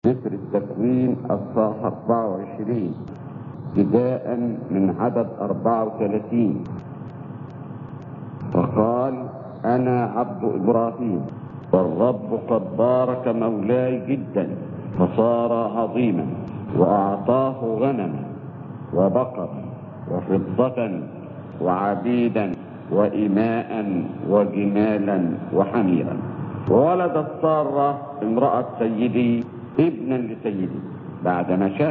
سفر التكوين الصاح 24 ابتداء من عدد 34 فقال أنا عبد إبراهيم والرب قد بارك مولاي جدا فصار عظيما وأعطاه غنما وبقر وفضة وعبيدا وإماء وجمالا وحميرا وولدت سارة امرأة سيدي ابنا لسيدي بعدما شاف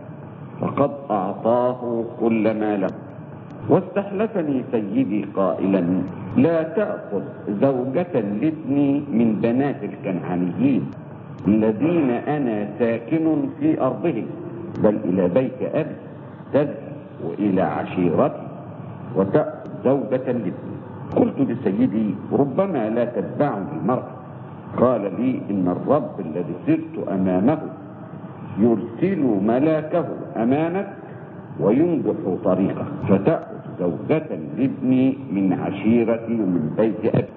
فقد أعطاه كل ما له واستحلفني سيدي قائلا لا تأخذ زوجة لابني من بنات الكنعانيين الذين أنا ساكن في أرضهم بل إلى بيت أبي تذهب وإلى عشيرتي وتأخذ زوجة لابني قلت لسيدي ربما لا تتبعني المرأة قال لي إن الرب الذي سرت أمامه يرسل ملاكه أمامك وينجح طريقك فتأخذ زوجة لابني من عشيرتي ومن بيت أبي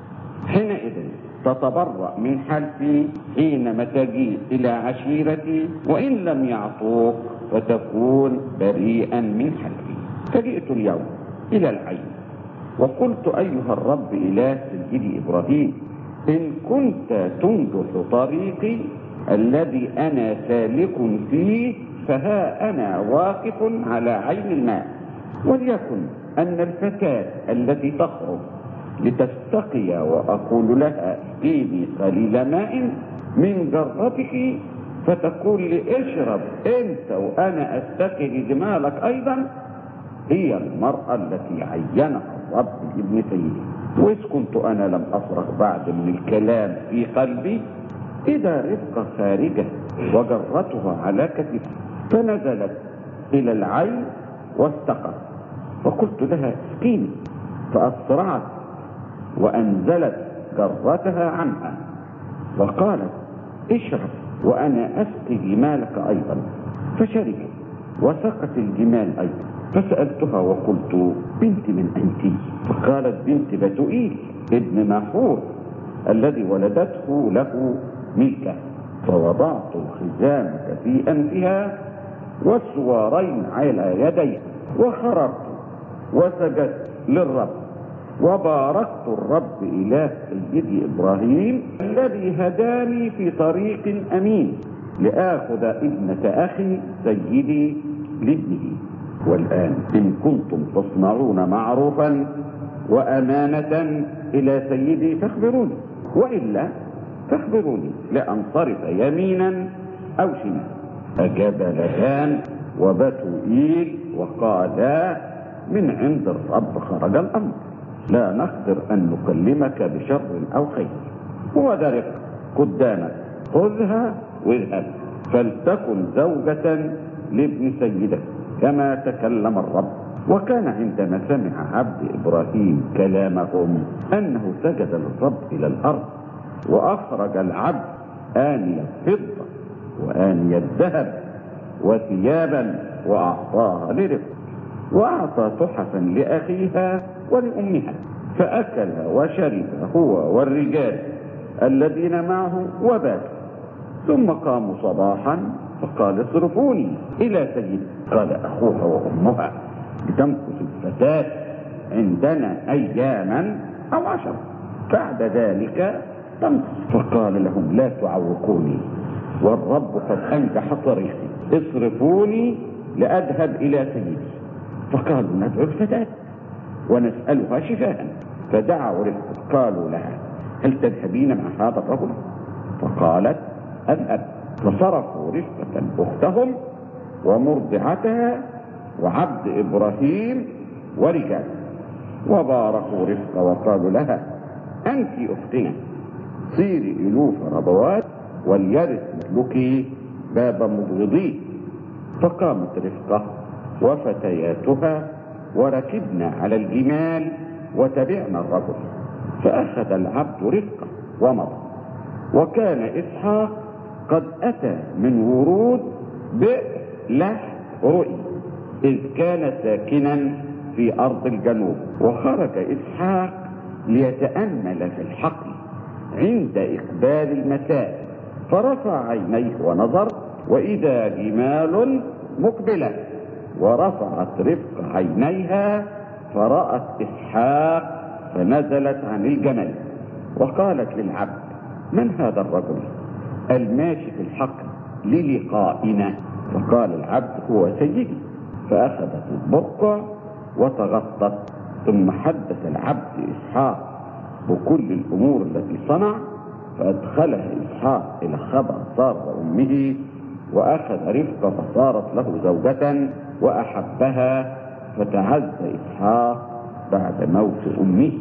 حينئذ تتبرأ من حلفي حينما تجيء إلى عشيرتي وإن لم يعطوك فتكون بريئا من حلفي فجئت اليوم إلى العين وقلت أيها الرب إله سيدي إبراهيم إن كنت تنجح طريقي الذي أنا سالك فيه فها أنا واقف على عين الماء وليكن أن الفتاة التي تخرج لتستقي وأقول لها اسقيني قليل ماء من جرتك فتقول لي اشرب انت وانا استقي لجمالك ايضا هي المرأة التي عينها الرب لابن سيدي وإذ كنت أنا لم أفرغ بعد من الكلام في قلبي إذا رفقة خارجة وجرتها على كتفها فنزلت إلى العين واستقت فقلت لها اسقيني فأسرعت وأنزلت جرتها عنها وقالت اشرب وأنا أسقي جمالك أيضا فشربت وسقت الجمال أيضا فسألتها وقلت بنت من أنت فقالت بنت بتوئيل ابن ناحور الذي ولدته له ملكة فوضعت الخزامة في أنفها والسوارين على يدي وخرجت وسجدت للرب وباركت الرب إله سيدي إبراهيم الذي هداني في طريق أمين لآخذ ابنة أخي سيدي لابنه والآن إن كنتم تصنعون معروفا وأمانة إلى سيدي فاخبروني وإلا فاخبروني لأنصرف يمينا أو شمالا أجاب لبان وبتوئيل وقالا من عند الرب خرج الأمر لا نقدر أن نكلمك بشر أو خير وذلك قدامك خذها واذهب فلتكن زوجة لابن سيدك كما تكلم الرب وكان عندما سمع عبد إبراهيم كلامهم أنه سجد للرب إلى الأرض وأخرج العبد آنية فضة وآنية ذهب وثيابا وأعطاها لرفق وأعطى تحفا لأخيها ولأمها فأكل وشرب هو والرجال الذين معه وباتوا ثم قاموا صباحا فقال اصرفوني إلى سيدي قال أخوها وأمها لتمكث الفتاة عندنا أياما أو عشرة بعد ذلك تمكث فقال لهم لا تعوقوني والرب قد أنجح طريقي اصرفوني لأذهب إلى سيدي فقالوا ندعو الفتاة ونسألها شفاء فدعوا رفقة قالوا لها هل تذهبين مع هذا الرجل فقالت أذهب فصرفوا رفقة أختهم ومرضعتها وعبد إبراهيم ورجال وباركوا رفقة وقالوا لها أنت أختنا صيري ألوف ربوات وليرث مثلك باب مبغضيه فقامت رفقة وفتياتها وركبنا على الجمال وتبعنا الرجل فأخذ العبد رفقة ومضى وكان إسحاق قد أتى من ورود بئر لح رؤي إذ كان ساكنا في أرض الجنوب وخرج إسحاق ليتأمل في الحقل عند إقبال المساء فرفع عينيه ونظر وإذا جمال مقبلة ورفعت رفق عينيها فرأت إسحاق فنزلت عن الجمل وقالت للعبد من هذا الرجل الماشي في الحقل للقائنا فقال العبد هو سيدي فأخذت البقع وتغطت ثم حدث العبد إسحاق بكل الأمور التي صنع فأدخلها إسحاق إلى خبر صار أمه وأخذ رفقة فصارت له زوجة وأحبها فتعز إسحاق بعد موت أمه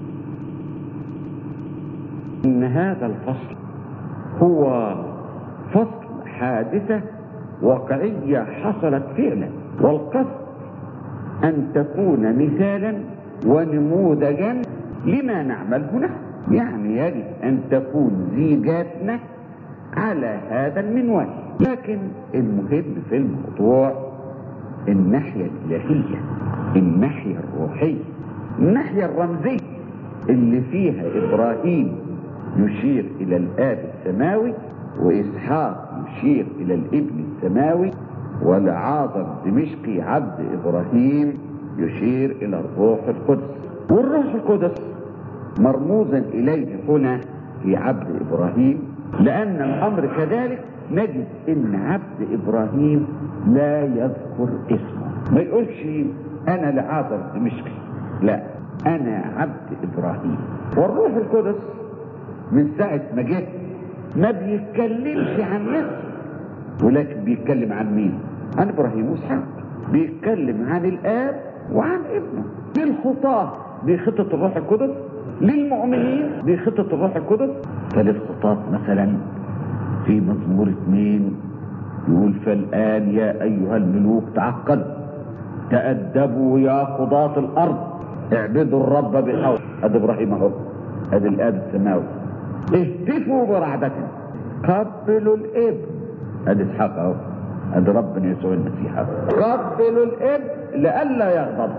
إن هذا الفصل هو فصل حادثة واقعية حصلت فعلا والقصد أن تكون مثالا ونموذجا لما نعمله نحن يعني يجب أن تكون زيجاتنا على هذا المنوال لكن المهم في الموضوع الناحية الإلهية الناحية الروحية الناحية الرمزية اللي فيها إبراهيم يشير إلى الآب السماوي وإسحاق يشير إلى الابن السماوي والعاظم دمشقي عبد إبراهيم يشير إلى الروح القدس والروح القدس مرموزا إليه هنا في عبد إبراهيم لأن الأمر كذلك نجد إن عبد إبراهيم لا يذكر اسمه ما يقولش أنا لعاذر دمشقي لا أنا عبد إبراهيم والروح القدس من ساعة ما جه ما بيتكلمش عن نفسه ولكن بيتكلم عن مين؟ عن إبراهيم وإسحاق بيتكلم عن الآب وعن ابنه للخطاة بخطة الروح القدس للمؤمنين بخطة الروح القدس فللخطاة مثلا في مزمور اثنين يقول فالآن يا أيها الملوك تعقلوا تأدبوا يا قضاة الأرض اعبدوا الرب بحول ادي ابراهيم اهو ادي الاب السماوي اهتفوا برعدته قبلوا الابن ادي اسحاق اهو ادي ربنا يسوع المسيح اهو قبلوا الابن لئلا يغضب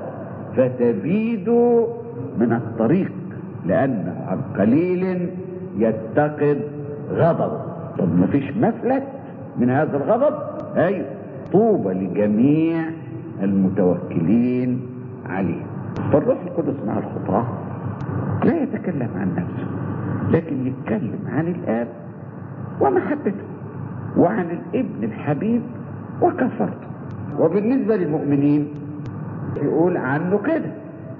فتبيدوا من الطريق لأنه عن قليل يتقد غضبه طب ما فيش مفلت من هذا الغضب أيوة طوبى لجميع المتوكلين عليه فالروح القدس مع الخطاة لا يتكلم عن نفسه لكن يتكلم عن الآب ومحبته وعن الابن الحبيب وكفرته وبالنسبة للمؤمنين يقول عنه كده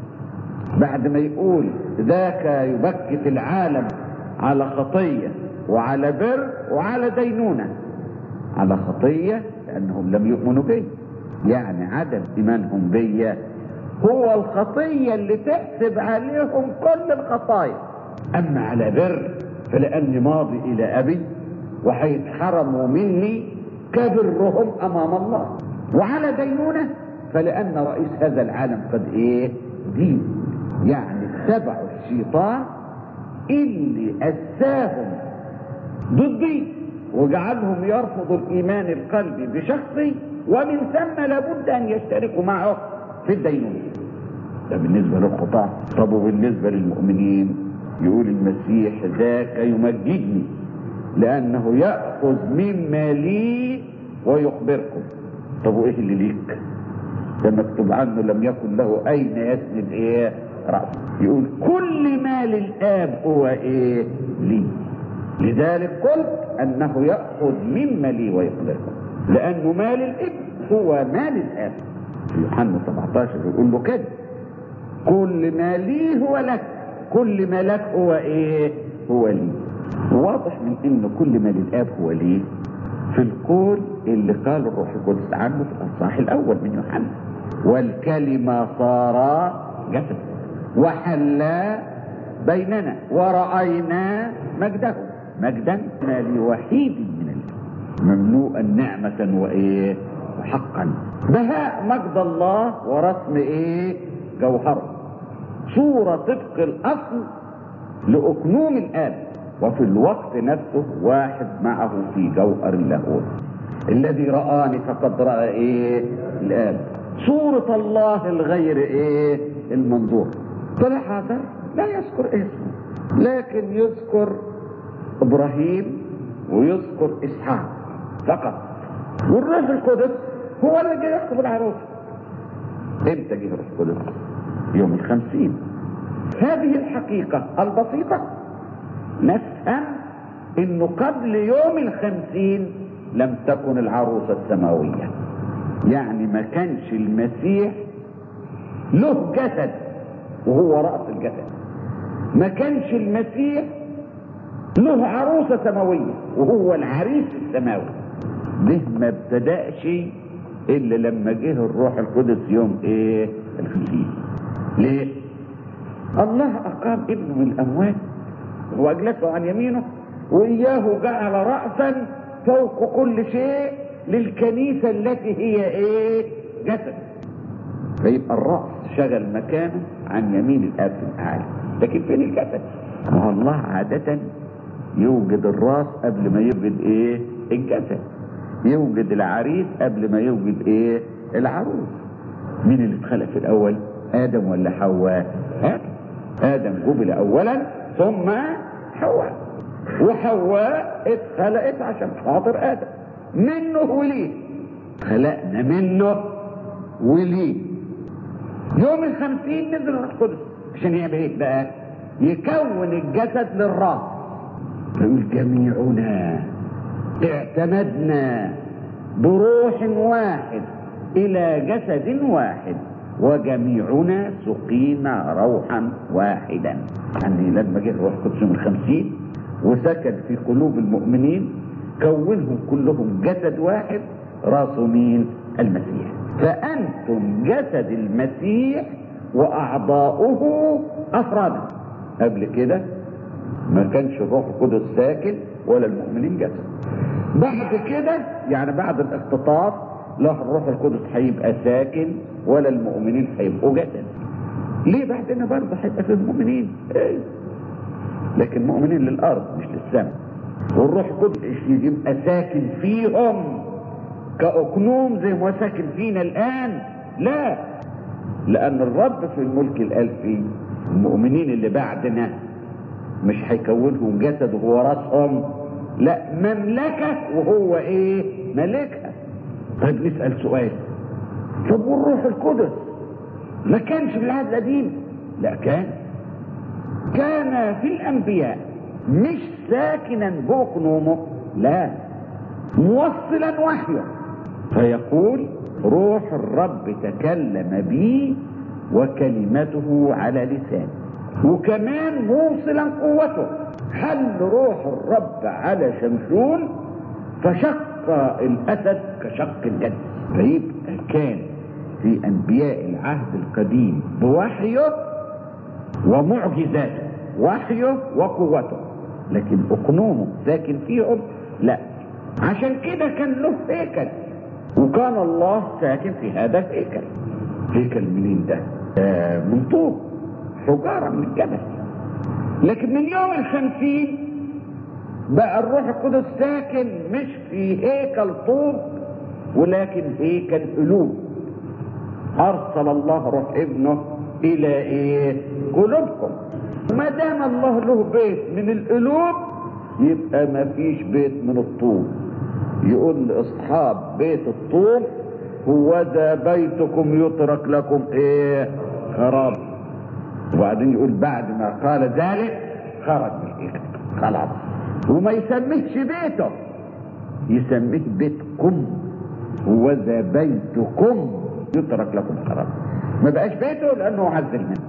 بعد ما يقول ذاك يبكت العالم على خطية وعلى بر وعلى دينونة على خطية لأنهم لم يؤمنوا بي يعني عدم إيمانهم بي هو الخطية اللي تحسب عليهم كل الخطايا أما على بر فلأني ماضي إلى أبي وهيتحرموا مني كبرهم أمام الله وعلى دينونة فلأن رئيس هذا العالم قد إيه دين يعني اتبعوا الشيطان اللي أساهم ضدي وجعلهم يرفضوا الإيمان القلبي بشخصي ومن ثم لابد أن يشتركوا معه في الدينونة ده بالنسبة للخطاة طب وبالنسبة للمؤمنين يقول المسيح ذاك يمجدني لأنه يأخذ مما لي ويخبركم طب وإيه اللي ليك ده مكتوب عنه لم يكن له أين يسند إيه رأسه يقول كل ما للآب هو إيه لي لذلك قلت أنه يأخذ مما لي ويخبركم لأنه مال الابن هو مال الآب في يوحنا 17 يقول له كده كل ما لي هو لك كل ما لك هو ايه هو لي واضح من ان كل ما للاب هو ليه في القول اللي قال الروح القدس عنه في الاصحاح الاول من يوحنا والكلمة صار جسد وحلا بيننا ورأينا مجده مجدا ما لوحيد من الله مملوءا نعمة وايه وحقا بهاء مجد الله ورسم ايه جوهره صورة طبق الاصل لأكنوم الآب وفي الوقت نفسه واحد معه في جوهر اللاهوت الذي رآني فقد رأى ايه الآب صورة الله الغير ايه المنظور طلع هذا لا يذكر اسمه لكن يذكر ابراهيم ويذكر اسحاق فقط والروح القدس هو اللي جاي يخطب العروسه امتى جه الروح القدس يوم الخمسين هذه الحقيقة البسيطة نفهم انه قبل يوم الخمسين لم تكن العروسة السماوية يعني ما كانش المسيح له جسد وهو رأس الجسد ما كانش المسيح له عروسة سماوية وهو العريس السماوي ده ما ابتدأش الا لما جه الروح القدس يوم ايه الخمسين ليه الله اقام ابنه من الاموات واجلسه عن يمينه واياه جعل رأسا فوق كل شيء للكنيسة التي هي ايه جسد فيبقى الرأس شغل مكانه عن يمين الاب الاعلى لكن فين الجسد ما الله عادة يوجد الراس قبل ما يوجد ايه الجسد يوجد العريس قبل ما يوجد ايه العروس مين اللي اتخلق في الاول ادم ولا حواء ادم ادم جبل اولا ثم حواء وحواء اتخلقت عشان خاطر ادم منه وليه خلقنا منه وليه يوم الخمسين نزل الروح القدس عشان يعمل ايه بقى يكون الجسد للراس يقول جميعنا اعتمدنا بروح واحد الى جسد واحد وجميعنا سقينا روحا واحدا يعني لما جه الروح القدس يوم الخمسين وسكن في قلوب المؤمنين كونهم كلهم جسد واحد راسه مين المسيح فانتم جسد المسيح واعضاؤه افرادا قبل كده ما كانش الروح القدس ساكن ولا المؤمنين جسد بعد كده يعني بعد الاختطاف لا الروح القدس هيبقى ساكن ولا المؤمنين هيبقوا جسد ليه بعدنا برضه هيبقى في المؤمنين ايه لكن مؤمنين للارض مش للسماء والروح القدس يبقى ساكن فيهم كأقنوم زي ما ساكن فينا الآن لا لأن الرب في الملك الألفي المؤمنين اللي بعدنا مش هيكونهم جسد وهو راسهم لا مملكة وهو ايه ملكها طيب نسأل سؤال طب والروح القدس ما كانش في العهد القديم لا كان كان في الأنبياء مش ساكنا بأقنومه لا موصلا وحيه فيقول روح الرب تكلم بي وكلمته على لساني وكمان موصلا قوته حل روح الرب على شمشون فشق الاسد كشق الجد فيبقى كان في انبياء العهد القديم بوحيه ومعجزاته وحيه وقوته لكن اقنومه ساكن فيهم لا عشان كده كان له هيكل وكان الله ساكن في هذا الهيكل هيكل منين ده آه من طوب حجارة من الجبل لكن من يوم الخمسين بقى الروح القدس ساكن مش في هيكل طوب ولكن هيكل قلوب ارسل الله روح ابنه الى ايه قلوبكم ما دام الله له بيت من القلوب يبقى ما فيش بيت من الطوب يقول لاصحاب بيت الطوب هو ذا بيتكم يترك لكم ايه خراب وبعدين يقول بعد ما قال ذلك خرج من الهيكل خلاص وما يسميهش بيته يسميه بيتكم هو ذا بيتكم يترك لكم خراب ما بقاش بيته لانه عزل منه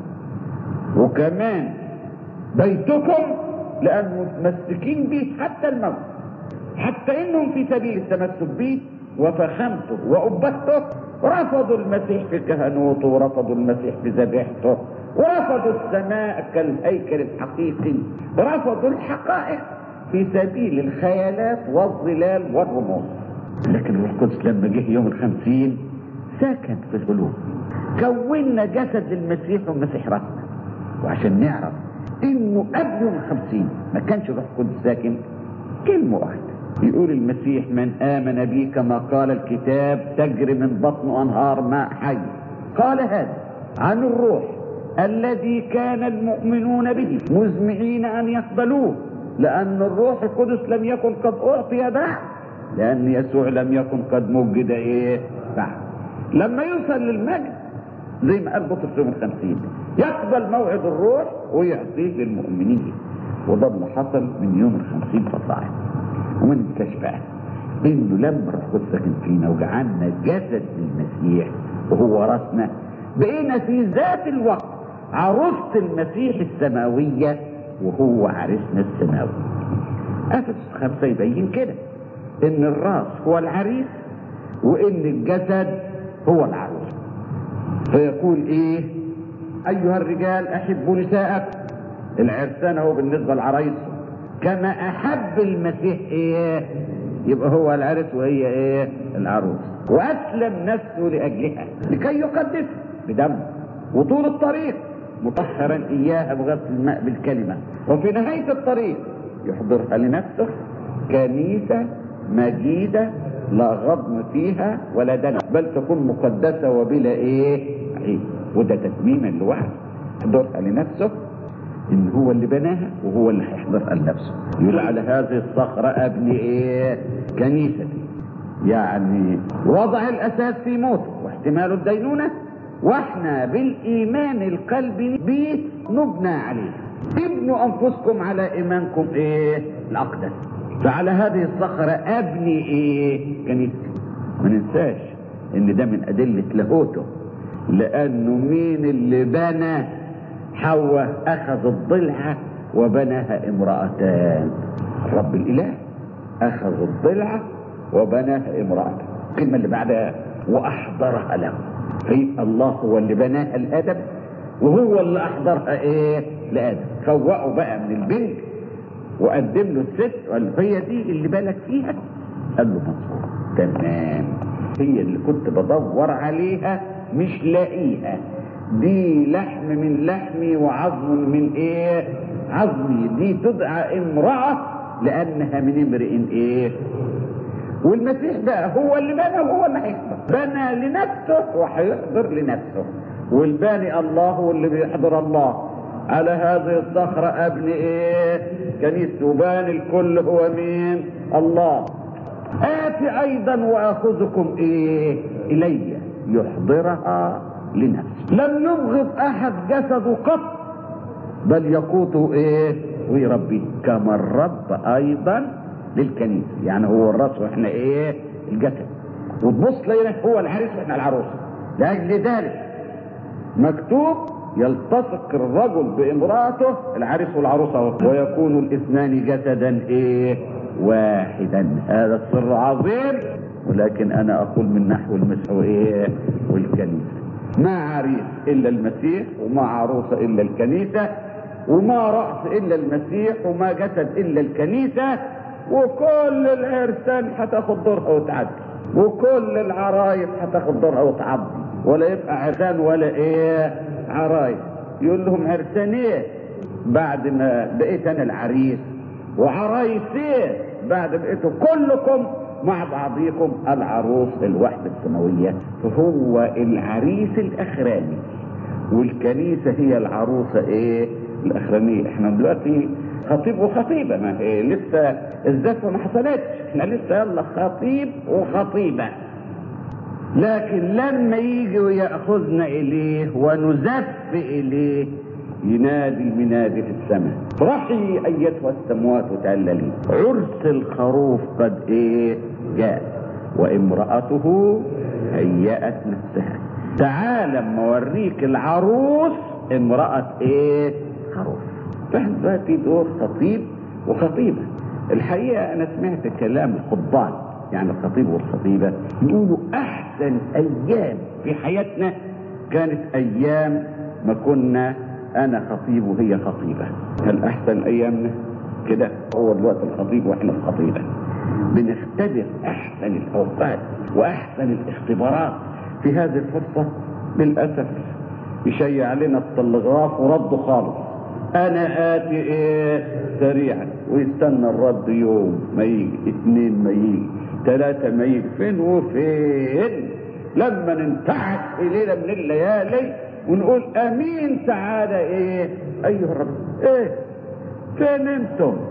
وكمان بيتكم لانه متمسكين به حتى الموت حتى انهم في سبيل التمسك به وفخامته وأبهته رفضوا المسيح في كهنوته ورفضوا المسيح في ذبيحته ورفضوا السماء كالهيكل الحقيقي رفضوا الحقائق في سبيل الخيالات والظلال والرموز لكن الروح القدس لما جه يوم الخمسين ساكن في القلوب كونا جسد للمسيح والمسيح راسنا وعشان نعرف انه قبل يوم الخمسين ما كانش الروح القدس ساكن كلمة واحدة يقول المسيح من آمن بي كما قال الكتاب تجري من بطن أنهار ماء حي قال هذا عن الروح الذي كان المؤمنون به مزمعين أن يقبلوه لأن الروح القدس لم يكن قد أعطي بعد لأن يسوع لم يكن قد مجد إيه بعد لما يوصل للمجد زي ما قال بطرس يوم الخمسين يقبل موعد الروح ويعطيه للمؤمنين وده اللي حصل من يوم الخمسين فصاعد وما ننساش بقى انه لما الروح القدس سكن فينا وجعلنا جسد للمسيح وهو راسنا بقينا في ذات الوقت عروسة المسيح السماوية وهو عريسنا السماوي افسس خمسة يبين كده ان الراس هو العريس وان الجسد هو العروس فيقول ايه ايها الرجال احبوا نساءكم العرسان هو بالنسبة للعرايس كما احب المسيح ايه يبقى هو العرس وهي ايه العروس واسلم نفسه لاجلها لكي يقدسها بدم وطول الطريق مطهرا اياها بغسل الماء بالكلمه وفي نهايه الطريق يحضرها لنفسه كنيسه مجيده لا غضن فيها ولا دنس بل تكون مقدسه وبلا ايه عيب وده تتميما لوحده يحضرها لنفسه ان هو اللي بناها وهو اللي هيحضرها لنفسه يقول على هذه الصخرة ابني ايه كنيستي يعني وضع الاساس في موته واحتمال الدينونة واحنا بالايمان القلبي به نبنى عليه ابنوا انفسكم على ايمانكم ايه الاقدس فعلى هذه الصخرة ابني ايه كنيستي ما ننساش ان ده من ادلة لاهوته لانه مين اللي بنى حواء اخذ الضلعة وبناها امرأتان رب الاله اخذ الضلعة وبناها امرأتان الكلمة اللي بعدها واحضرها له فيبقى الله هو اللي بناها لادم وهو اللي احضرها ايه لادم فوقه بقى من البنت وقدم له الست وقال هي دي اللي بالك فيها قال له مظبوط تمام هي اللي كنت بدور عليها مش لاقيها دي لحم من لحمي وعظم من ايه عظمي دي تدعى امرأة لانها من امرئ ايه والمسيح بقى هو اللي بنى وهو اللي هيحضر بنى لنفسه وهيحضر لنفسه والباني الله هو اللي بيحضر الله على هذه الصخرة ابني ايه كنيسة وباني الكل هو مين الله آتي أيضا وآخذكم إيه إلي يحضرها لنفسه لم يبغض أحد جسده قط بل يقوته إيه ويربيه كما الرب أيضا للكنيسة يعني هو الرأس وإحنا إيه الجسد وتبص لنا هو العريس وإحنا العروس لأجل ذلك مكتوب يلتصق الرجل بامرأته العريس والعروسة ويكون الاثنان جسدا ايه واحدا هذا السر عظيم ولكن انا اقول من نحو المسح ايه والكنيسة ما عريس الا المسيح وما عروسة الا الكنيسة وما رأس الا المسيح وما جسد الا الكنيسة وكل العرسان هتاخد دورها وتعدي وكل العرايس هتاخد دورها وتعدي ولا يبقى عرسان ولا ايه عرايس يقول لهم عرسان ايه بعد ما بقيت انا العريس وعرايس ايه بعد بقيتوا كلكم مع بعضيكم العروس الوحدة السماوية فهو العريس الاخراني والكنيسة هي العروسة ايه الاخرانية احنا دلوقتي خطيب وخطيبة ما هي لسه الزفة ما حصلتش احنا لسه يلا خطيب وخطيبة لكن لما يجي ويأخذنا إليه ونزف إليه ينادي المنادي في السماء افرحي أيتها السموات وتهللي عرس الخروف قد إيه جاء وامرأته هيأت نفسها تعال اما اوريك العروس امرأة ايه خروف فاحنا دلوقتي دور خطيب وخطيبة الحقيقة انا سمعت كلام الخطبان يعني الخطيب والخطيبة يقولوا أحسن أيام في حياتنا كانت أيام ما كنا أنا خطيب وهي خطيبة هل أحسن أيامنا كده هو الوقت الخطيب وإحنا الخطيبة بنختبر أحسن الأوقات وأحسن الاختبارات في هذه الفرصة للأسف يشيع علينا التلغراف ورده خالص انا اتي ايه سريعا ويستنى الرد يوم ما يجي اثنين ما يجي ثلاثة ما يجي فين وفين لما ننتعش في ليلة من الليالي ونقول امين تعالى ايه ايها الرب ايه فين انتم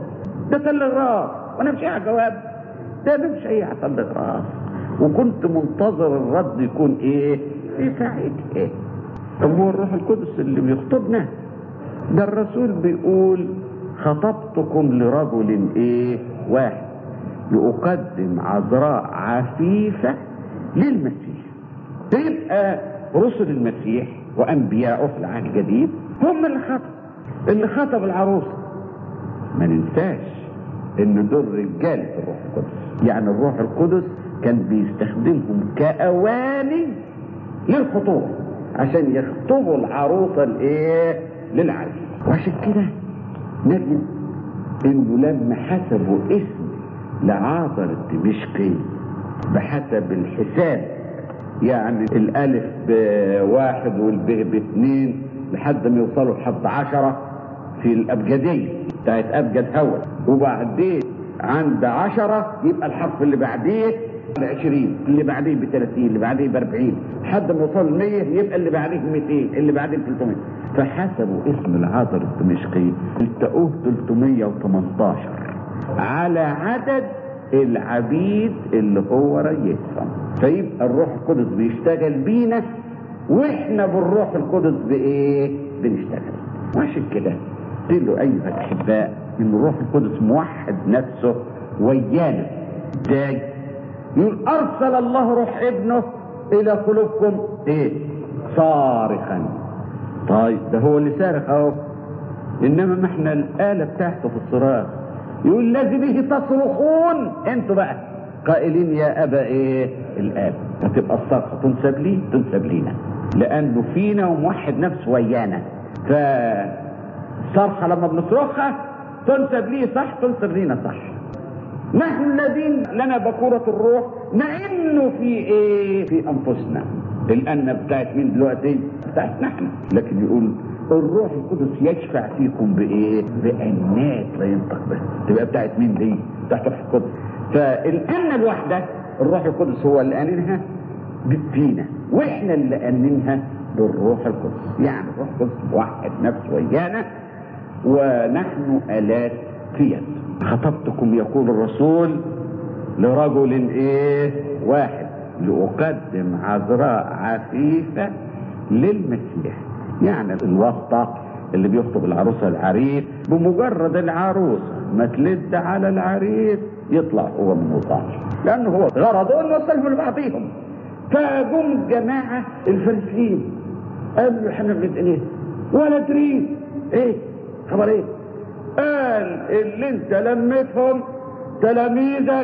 ده تلغراف وانا مش على جواب ده انا مش على تلغراف وكنت منتظر الرد يكون ايه في ساعة ايه طب هو الروح القدس اللي بيخطبنا ده الرسول بيقول خطبتكم لرجل ايه واحد لأقدم عذراء عفيفة للمسيح تبقى رسل المسيح وأنبياءه في العهد الجديد هم اللي خطب اللي خطب العروسة ما ننساش ان دول رجال الروح القدس يعني الروح القدس كان بيستخدمهم كأواني للخطوبة عشان يخطبوا العروسة الايه للعريس وعشان كده نجد انه لما حسبوا اسم لعاذر الدمشقي بحسب الحساب يعني الالف بواحد والب باثنين لحد ما يوصلوا لحد عشرة في الابجدية بتاعت ابجد هوا وبعدين عند عشرة يبقى الحرف اللي بعديه بعشرين اللي بعديه بثلاثين اللي بعديه باربعين لحد ما يوصل المية يبقى اللي بعديه 200 اللي بعديه 300 فحسبوا اسم العذر الدمشقي التقوه 318 على عدد العبيد اللي هو ريسهم فيبقى الروح القدس بيشتغل بينا واحنا بالروح القدس بايه بنشتغل وعشان كده قلت له ايها الاحباء ان الروح القدس موحد نفسه ويانا ازاي يقول ارسل الله روح ابنه الى قلوبكم ايه صارخا طيب ده هو اللي صارخ اهو انما ما احنا الاله بتاعته في الصراخ يقول الذي به تصرخون انتوا بقى قائلين يا ابا ايه الاب هتبقى الصرخه تنسب ليه تنسب لينا لانه فينا وموحد نفسه ويانا فالصرخه لما بنصرخها تنسب ليه صح تنسب لينا صح نحن الذين لنا بكورة الروح نئن في ايه في انفسنا الأنة بتاعت مين دلوقتي بتاعتنا احنا لكن يقول الروح القدس يشفع فيكم بايه بأنات لا ينطق بها تبقى بتاعت مين دي بتاعت الروح القدس فالأنة الواحدة الروح القدس هو اللي أننها فينا واحنا اللي أننها بالروح القدس يعني الروح القدس موحد نفسه ويانا ونحن آلات في يد خطبتكم يقول الرسول لرجل ايه واحد لأقدم عذراء عفيفة للمسيح يعني الواسطة اللي بيخطب العروسة العريس بمجرد العروسة ما تلد على العريس يطلع هو من وطاش لأنه هو غرضه انه يوصلهم لبعضيهم فجم الجماعة الفريسيين قالوا احنا بندقن ايه ولا تريد ايه خبر ايه قال اللي انت لميتهم تلاميذك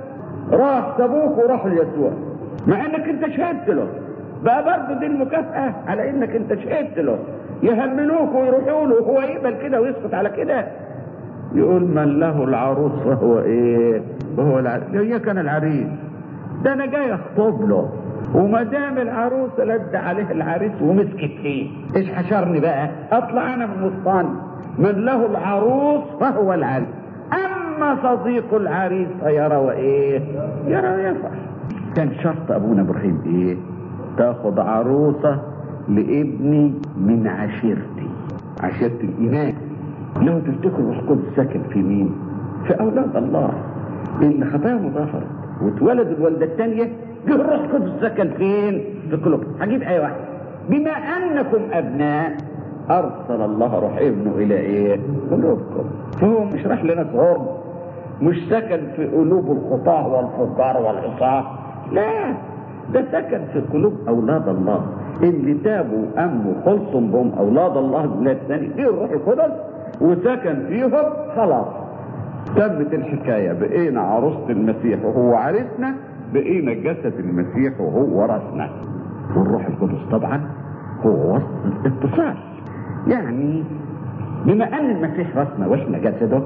راح سابوك وراحوا ليسوع مع انك انت شهدت له بقى برضه دي المكافأة على انك انت شهدت له يهملوك ويروحوا له وهو يقبل كده ويسكت على كده يقول من له العروس فهو ايه وهو العريس هي كان العريس ده انا جاي اخطب له وما دام العروس لد عليه العريس ومسكت فيه ايش حشرني بقى اطلع انا من وسطاني من له العروس فهو العريس اما صديق العريس فيرى وايه يرى ويفرح كان شرط ابونا ابراهيم ايه تاخد عروسة لابني من عشيرتي عشيرة الايمان لو تفتكروا القدس ساكن في مين في اولاد الله اللي خطاياهم غفرت واتولد الوالدة الثانية جه الروح القدس سكن فين في قلوبهم هجيب اي واحد بما انكم ابناء ارسل الله روح ابنه الى ايه قلوبكم فهو مش راح لناس غرب مش سكن في قلوب الخطاة والفجار والعصاة لا ده سكن في قلوب اولاد الله اللي تابوا امنوا خلصوا بهم اولاد الله بلاد ثاني فيه الروح القدس وسكن فيهم خلاص تمت الحكايه بقينا عروسه المسيح وهو عرسنا بقينا جسد المسيح وهو راسنا والروح القدس طبعا هو وسط الاتصال يعني بما ان المسيح راسنا واحنا جسده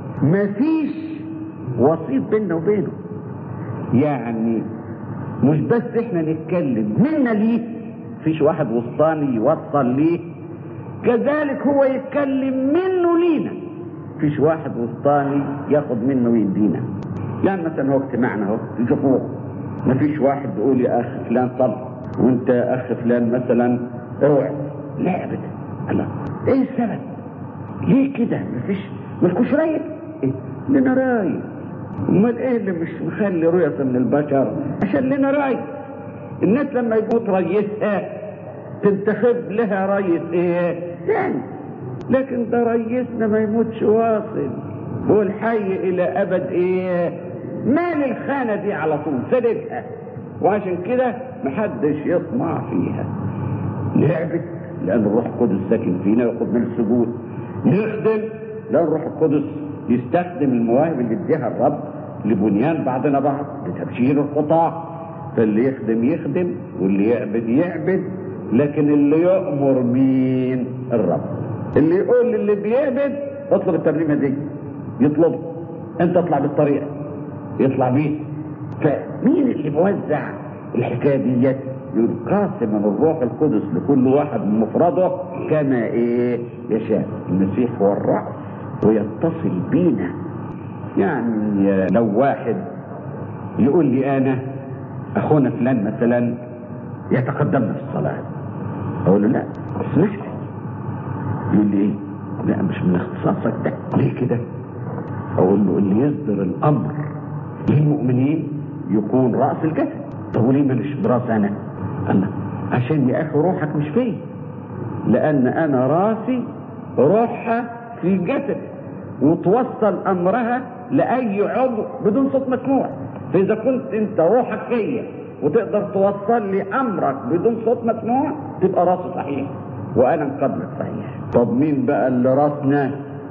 مفيش وسيط بيننا وبينه يعني مش بس احنا نتكلم منا ليه فيش واحد وسطاني يوصل ليه كذلك هو يتكلم منه لينا فيش واحد وسطاني ياخد منه ويدينا يعني مثلا هو اجتماعنا اهو تشوفوه مفيش واحد يقول يا اخ فلان طب وانت يا اخ فلان مثلا اوعى لا ابدا الله ايه السبب ليه كده مفيش مالكوش رايق إيه؟ لنا راي امال ايه اللي مش مخلي رؤية من البشر عشان لنا راي الناس لما يموت رئيسها تنتخب لها رئيس ايه ثاني لكن ده رئيسنا ما يموتش واصل هو الحي الى ابد ايه مال الخانة دي على طول سددها وعشان كده محدش يطمع فيها نعبد لان الروح القدس ساكن فينا وياخد من السجود نخدم لان الروح القدس يستخدم المواهب اللي اديها الرب لبنيان بعضنا بعض لتبشير الخطاه فاللي يخدم يخدم واللي يعبد يعبد لكن اللي يؤمر مين الرب اللي يقول للي بيعبد اطلب الترنيمه دي يطلبه انت اطلع بالطريقه يطلع بيه فمين اللي موزع الحكايه ديت ينقسم من الروح القدس لكل واحد من مفرده كما ايه يشاء المسيح هو الراس ويتصل بينا يعني لو واحد يقول لي انا اخونا فلان مثلا يتقدمنا في الصلاه اقول له لا اسمح لي يقول لي ايه لا مش من اختصاصك ده ليه كده اقول له اللي يصدر الامر للمؤمنين يكون راس الجسد طب وليه ماليش براس انا الله عشان يا اخي روحك مش فيا لان انا راسي روحها في جسد وتوصل امرها لاي عضو بدون صوت مسموع فاذا كنت انت روحك فيا وتقدر توصل لي امرك بدون صوت مسموع تبقى راسي صحيح وانا مقابلك صحيح طب مين بقى اللي راسنا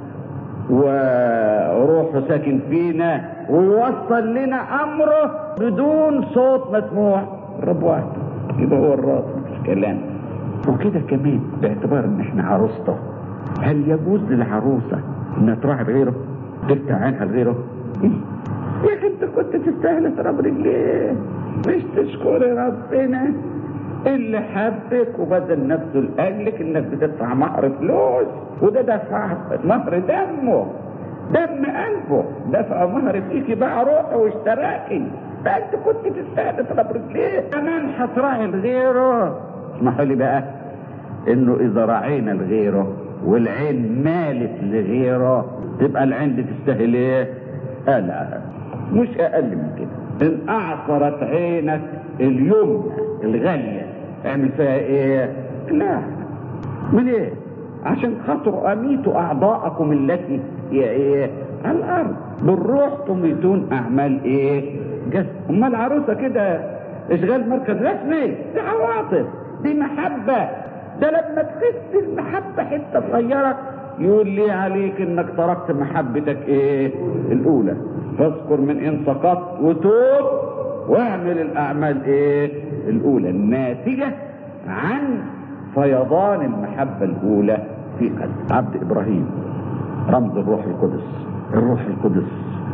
وروحه ساكن فينا ويوصل لنا امره بدون صوت مسموع الرب واحد يبقى هو الراس مش كلام وكده كمان باعتبار ان احنا عروسته هل يجوز للعروسه انها تراعب غيره تفتح عينها لغيره يا اخي انت كنت تستاهل تراب رجليه مش تشكري ربنا اللي حبك وبذل نفسه لاجلك انك بتدفع مهر فلوس وده دفع مهر دمه دم قلبه دفع مهر فيكي باع روحه واشتراكي فانت كنت تستاهل تراب رجليه كمان هتراعي لغيره اسمحوا لي بقى انه اذا راعينا لغيره والعين مالت لغيره تبقى العين دي تستاهل ايه؟ لا مش اقل من كده ان اعصرت عينك اليمنى الغاليه اعمل فيها ايه؟ لا من ايه؟ عشان خاطر اميتوا اعضاءكم التي هي ايه؟ على الارض بالروح تميتون اعمال ايه؟ جسد امال العروسه كده اشغال مركز رسمي دي عواطف دي محبه ده لما تخس المحبه حته صغيره يقول لي عليك انك تركت محبتك ايه الاولى فاذكر من ان سقطت وتوب واعمل الاعمال ايه الاولى الناتجة عن فيضان المحبة الاولى في قلب عبد ابراهيم رمز الروح القدس الروح القدس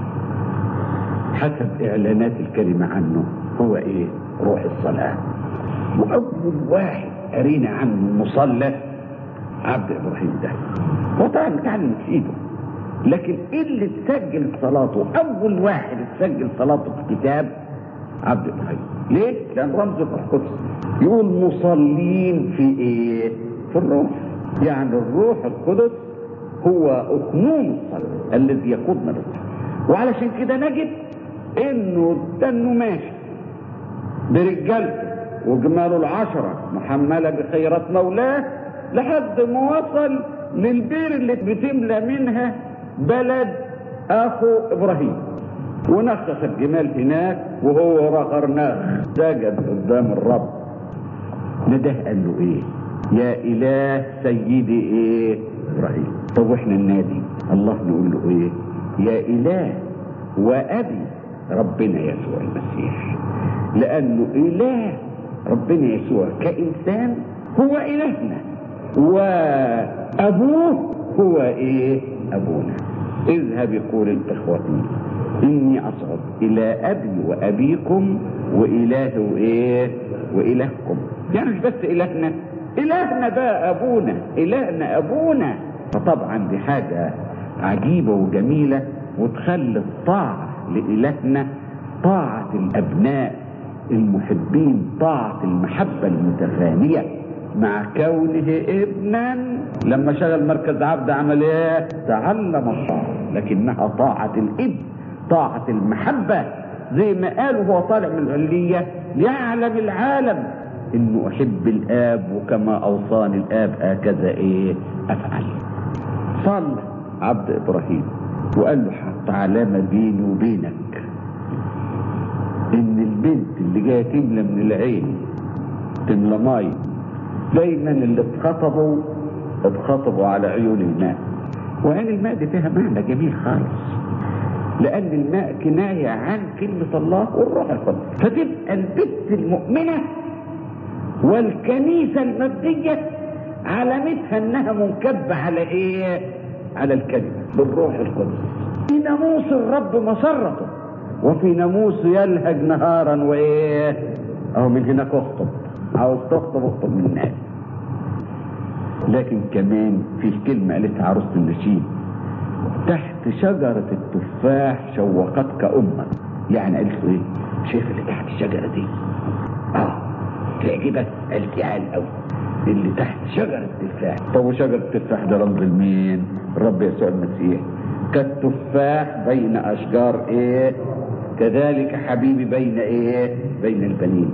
حسب اعلانات الكلمة عنه هو ايه روح الصلاة واول واحد قرينا عنه مصلى عبد ابراهيم ده هو طبعا متعلم في ايده لكن ايه اللي تسجل صلاته اول واحد تسجل صلاته في كتاب عبد ابراهيم ليه لان رمز الروح القدس يقول مصلين في ايه في الروح يعني الروح القدس هو اقنوم الصلاه الذي يقودنا للصلاه وعلشان كده نجد انه ده انه ماشي برجالته وجماله العشره محمله بخيرات مولاه لحد ما وصل للبير اللي بتملى منها بلد اخو ابراهيم ونخخ الجمال هناك وهو رغرناخ سجد قدام الرب نده قال له ايه يا اله سيدي ايه ابراهيم طب واحنا النادي الله نقول له ايه يا اله وابي ربنا يسوع المسيح لانه اله ربنا يسوع كانسان هو الهنا وابوه هو ايه ابونا اذهب يقول الاخوتي اني اصعد الى ابي وابيكم واله ايه والهكم يعني مش بس الهنا الهنا بقى ابونا الهنا ابونا فطبعا دي حاجه عجيبه وجميله وتخلي الطاعه لالهنا طاعه الابناء المحبين طاعه المحبه المتفانيه مع كونه ابنا لما شغل مركز عبد عمل ايه تعلم الطاعة لكنها طاعة الابن طاعة المحبة زي ما قال وهو طالع من العلية ليعلم العالم انه احب الاب وكما اوصاني الاب هكذا ايه افعل صلى عبد ابراهيم وقال له حط علامة بيني وبينك ان البنت اللي جايه تملى من العين تملى مي دايما اللي اتخطبوا اتخطبوا على عيون الماء وعين الماء دي فيها معنى جميل خالص لان الماء كنايه عن كلمه الله والروح القدس فتبقى البنت المؤمنه والكنيسه المبديه علامتها انها منكبه على ايه على الكلمه بالروح القدس في ناموس الرب مسرته وفي ناموس يلهج نهارا وايه اهو من هناك اخطب عاوز تخطب اخطب من الناس لكن كمان في كلمة قالتها عروسة النشيد تحت شجرة التفاح شوقتك أمك يعني قالت له إيه؟ شايف اللي تحت الشجرة دي؟ آه تعجبك؟ قالت يا عال أوي اللي تحت شجرة التفاح طب وشجرة التفاح ده رمز لمين؟ الرب يسوع المسيح كالتفاح بين أشجار إيه؟ كذلك حبيبي بين إيه؟ بين البنين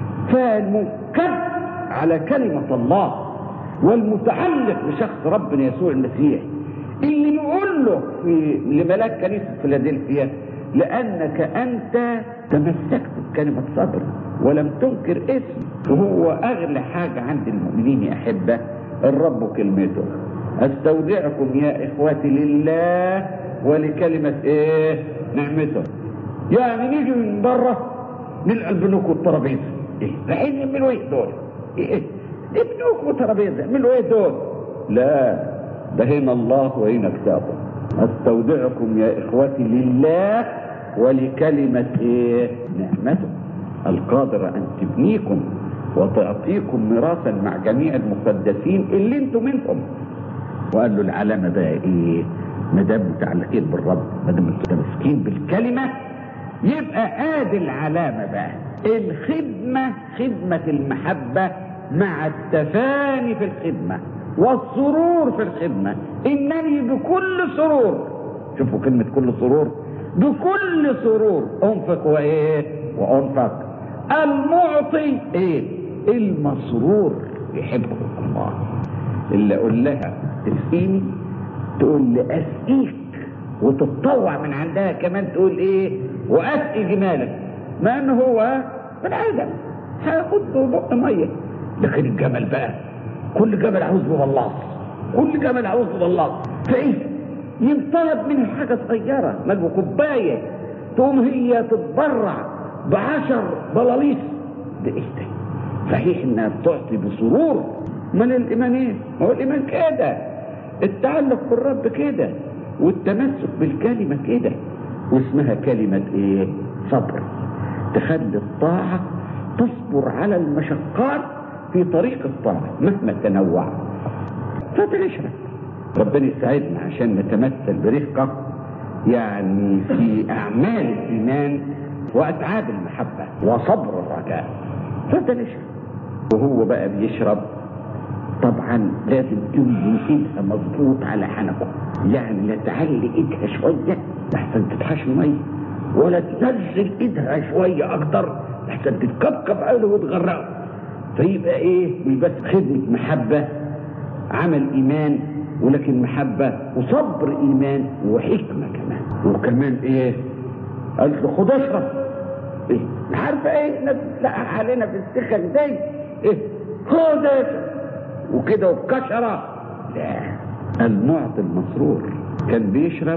فالمنكب على كلمة الله والمتعلق بشخص ربنا يسوع المسيح اللي نقول له في لملاك كنيسة فيلادلفيا لأنك أنت تمسكت بكلمة صبر ولم تنكر اسم وهو أغلى حاجة عند المؤمنين يا أحبة الرب وكلمته استودعكم يا إخواتي لله ولكلمة إيه نعمته يعني نيجي من بره نلقى البنوك والترابيزة إيه رايحين يعملوا إيه دول إيه ابنوك وترابيزه يعملوا ايه دول لا ده هنا الله وهنا كتابه استودعكم يا اخوتي لله ولكلمة ايه نعمته القادرة ان تبنيكم وتعطيكم ميراثا مع جميع المقدسين اللي انتم منهم وقال له العلامة بقى ايه ما دام متعلقين بالرب ما دام متمسكين بالكلمة يبقى ادي العلامة بقى الخدمة خدمة المحبة مع التفاني في الخدمة والسرور في الخدمة إنني بكل سرور شوفوا كلمة كل سرور بكل سرور أنفق وإيه وأنفق المعطي إيه المسرور يحبه الله اللي أقول لها تسقيني تقول لي أسقيك وتتطوع من عندها كمان تقول إيه وأسقي جمالك ما إن هو بني آدم هاخد بق ميه لكن الجمل بقى كل جمل عاوز له بلاص كل جمل عاوز له بلاص فايه ينطلب منه حاجه صغيره مجموع كوبايه تقوم هي تتبرع بعشر بلاليص ده ايه ده صحيح انها بتعطي بسرور من الايمان ايه هو الايمان كده التعلق بالرب كده والتمسك بالكلمه كده واسمها كلمه ايه صبر تخلي الطاعه تصبر على المشقات في طريق الطاعة مهما تنوع فتنشرب ربنا يساعدنا عشان نتمثل برفقة يعني في أعمال الإيمان وأتعاب المحبة وصبر الرجاء فتنشرب وهو بقى بيشرب طبعا لازم تملي ايدها مظبوط على حنكه يعني لا تعلي ايدها شويه لحسن تتحش ميه ولا تنزل ايدها شويه اكتر لحسن تتكبكب عليه وتغرقه فيبقى ايه مش بس خدمة محبة عمل ايمان ولكن محبة وصبر ايمان وحكمة كمان وكمان ايه قالت له خد اشرب ايه عارفة ايه الناس بتلقح علينا في السخن دي ايه خد اشرب وكده وبكشرة لا المعطي المسرور كان بيشرب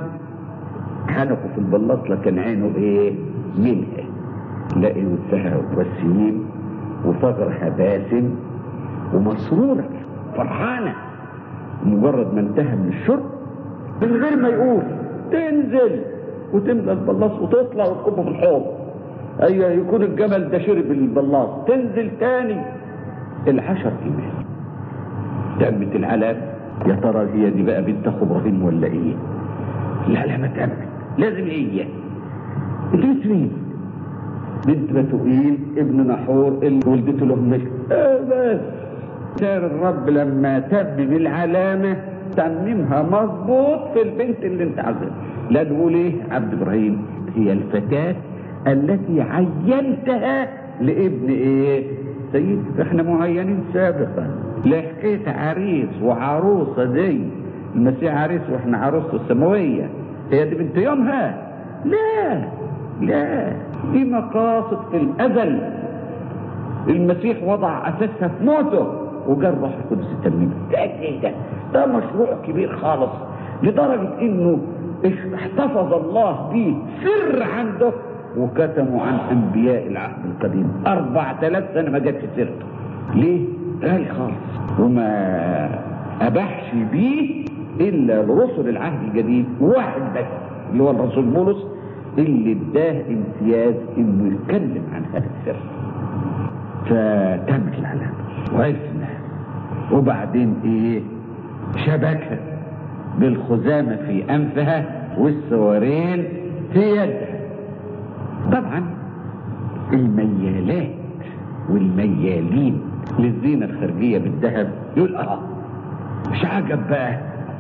حنكه في البلاط لكن عينه ايه منها لقي وسهى وسيم وصغرها باسم ومسرورة فرحانة مجرد ما انتهى من الشرب من غير ما يقول تنزل وتملى البلاص وتطلع وتكبه في الحوض ايوه يكون الجمل ده شرب البلاص تنزل تاني العشر ايمان تمت العلامة يا ترى هي دي بقى بنت اخو ابراهيم ولا ايه؟ لا لا ما تمت لازم هي انت بنت مين؟ بنت بتوئيل ابن نحور اللي ولدته له ملك آه بس سار الرب لما تمم العلامة تممها مظبوط في البنت اللي انت عايزها لا تقول ايه عبد ابراهيم هي الفتاة التي عينتها لابن ايه سيد احنا معينين سابقا لا حكاية عريس وعروسة دي المسيح عريس واحنا عروسته السماوية هي دي بنت يومها لا لا دي مقاصد في الازل المسيح وضع اساسها في موته وجاء الروح القدس التميم ده ايه ده ده مشروع كبير خالص لدرجة انه احتفظ الله به سر عنده وكتموا عن انبياء العهد القديم اربع ثلاث سنة ما جاتش سيرته ليه غالي خالص وما اباحش بيه الا لرسل العهد الجديد واحد بس اللي هو الرسول بولس اللي اداه امتياز انه يتكلم عن هذا السر فتمت العلامة وعرفنا وبعدين ايه شبكها بالخزامة في انفها والسوارين في يدها طبعا الميالات والميالين للزينة الخارجية بالذهب يقول اه مش عجب بقى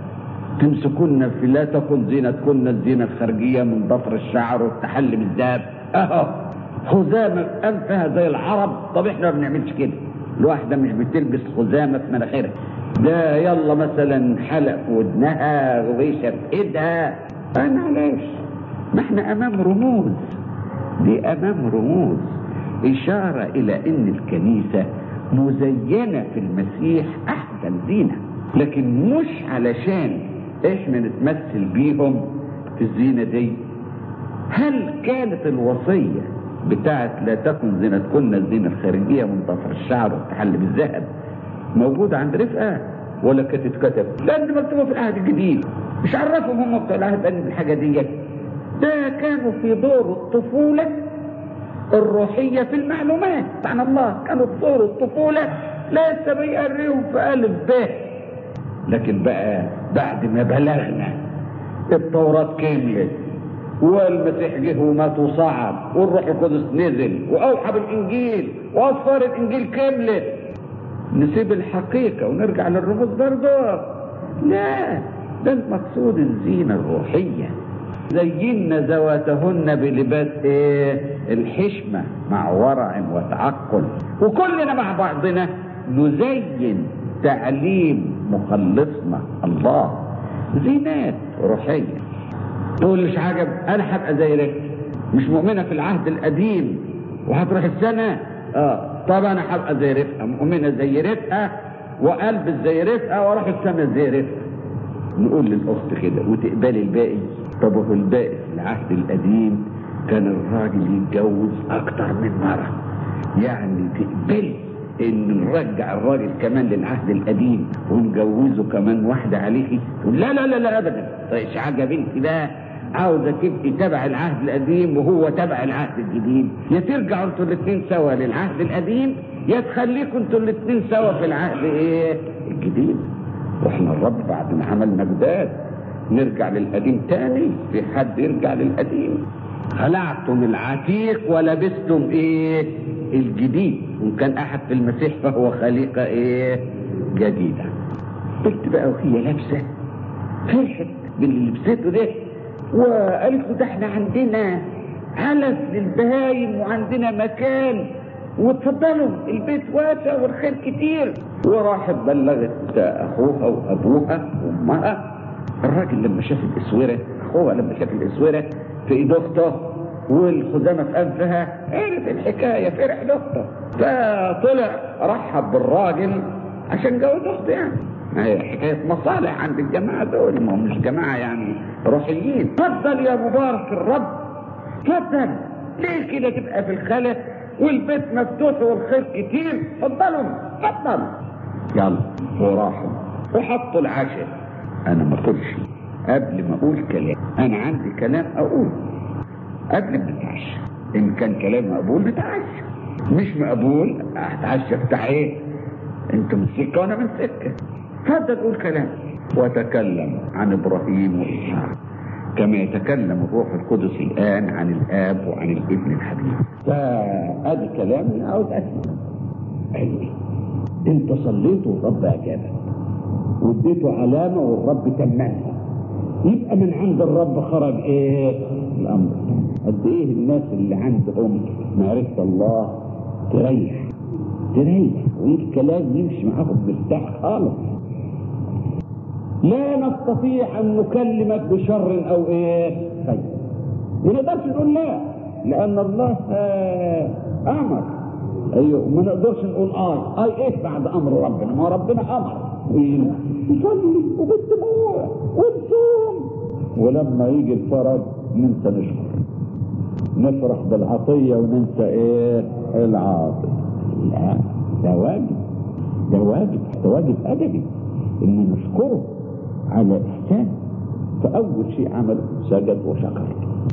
تمسكون في لا تكن زينتكن الزينة الخارجية من ضفر الشعر والتحلي بالذهب اهو خزامة في انفها زي العرب طب احنا ما بنعملش كده الواحدة مش بتلبس خزامة في مناخيرها ده يلا مثلا حلق في ودنها غويشة في ايدها انا معلش ما احنا امام رموز دي امام رموز اشارة الى ان الكنيسة مزينة في المسيح احسن زينة لكن مش علشان احنا نتمثل بيهم في الزينة دي هل كانت الوصية بتاعت لا تكن زينتكن الزينة الخارجية من ضفر الشعر والتحلي بالذهب موجودة عند رفقة ولا كانت اتكتب لأن مكتوبة في العهد الجديد مش عرفهم هم بتوع العهد أن الحاجة دي ده كانوا في دور الطفولة الروحية في المعلومات عن الله كانوا في دور الطفولة لسه بيقريهم في ألف ب لكن بقى بعد ما بلغنا التوراة كملت والمسيح جه ومات وصعد والروح القدس نزل واوحى بالانجيل واصفار الانجيل كملت نسيب الحقيقة ونرجع للرموز برضه لا ده المقصود الزينة الروحية زينا ذواتهن بلباس ايه الحشمة مع ورع وتعقل وكلنا مع بعضنا نزين تعليم مخلصنا الله زينات روحية تقول مش عجب انا هبقى زي رفقة مش مؤمنة في العهد القديم وهتروح السنة اه طب انا هبقى زي رفقة مؤمنة زي رفقة وقلب زي رفقة واروح السنة زي رفقة نقول للاخت كده وتقبلي الباقي طب وفي الباقي في العهد القديم كان الراجل يتجوز اكتر من مرة يعني تقبلي ان نرجع الراجل كمان للعهد القديم ونجوزه كمان واحدة عليكي تقول لا لا لا لا ابدا طيب حاجة بنتي بقى عاوزة تبقي تبع العهد القديم وهو تبع العهد الجديد يا ترجعوا انتوا الاثنين سوا للعهد القديم يا تخليكم انتوا الاثنين سوا في العهد ايه الجديد واحنا الرب بعد ما عملنا جداد نرجع للقديم تاني في حد يرجع للقديم خلعتم العتيق ولبستم ايه الجديد وان كان احد في المسيح فهو خليقه ايه جديده قلت بقى وهي لابسه فرحت باللي لبسته ده وقالت له ده احنا عندنا علف للبهايم وعندنا مكان واتفضلوا البيت واسع والخير كتير وراحت بلغت اخوها وابوها وامها الراجل لما شاف الاسوره اخوها لما شاف الاسوره في ايد اخته والخزامه في انفها عرف الحكايه فرح لاخته فطلع رحب بالراجل عشان جوز اخته يعني هي حكايه مصالح عند الجماعه دول ما هم مش جماعه يعني روحيين اتفضل يا مبارك الرب اتفضل ليه كده تبقى في الخلا والبيت مفتوح والخير كتير اتفضلوا اتفضل يلا وراحوا وحطوا العشاء انا ما اقولش قبل ما اقول كلام انا عندي كلام اقول قبل ما اتعشى ان كان كلام مقبول نتعشى مش مقبول اتعشى بتاع ايه انت من سكه وانا من سكه اتفضل قول كلام وتكلم عن ابراهيم واسحاق كما يتكلم الروح القدس الان عن الاب وعن الابن الحبيب فادي كلامي عاوز اسمع علمي انت صليت والرب اجابك واديته علامه والرب تممها يبقى من عند الرب خرج ايه الامر قد ايه الناس اللي عندهم معرفه الله تريح تريح والكلام يمشي معاهم مرتاح خالص لا نستطيع ان نكلمك بشر او ايه خير ما نقدرش نقول لا لان الله آه امر ايوه ما نقدرش نقول اي اي ايه بعد امر ربنا ما ربنا امر نصلي وبالدموع ونصوم ولما يجي الفرج ننسى نشكر نفرح بالعطية وننسى ايه العاطفة لا ده واجب ده واجب ده واجب ادبي ان نشكره على احسان فاول شيء عمله سجد وشكر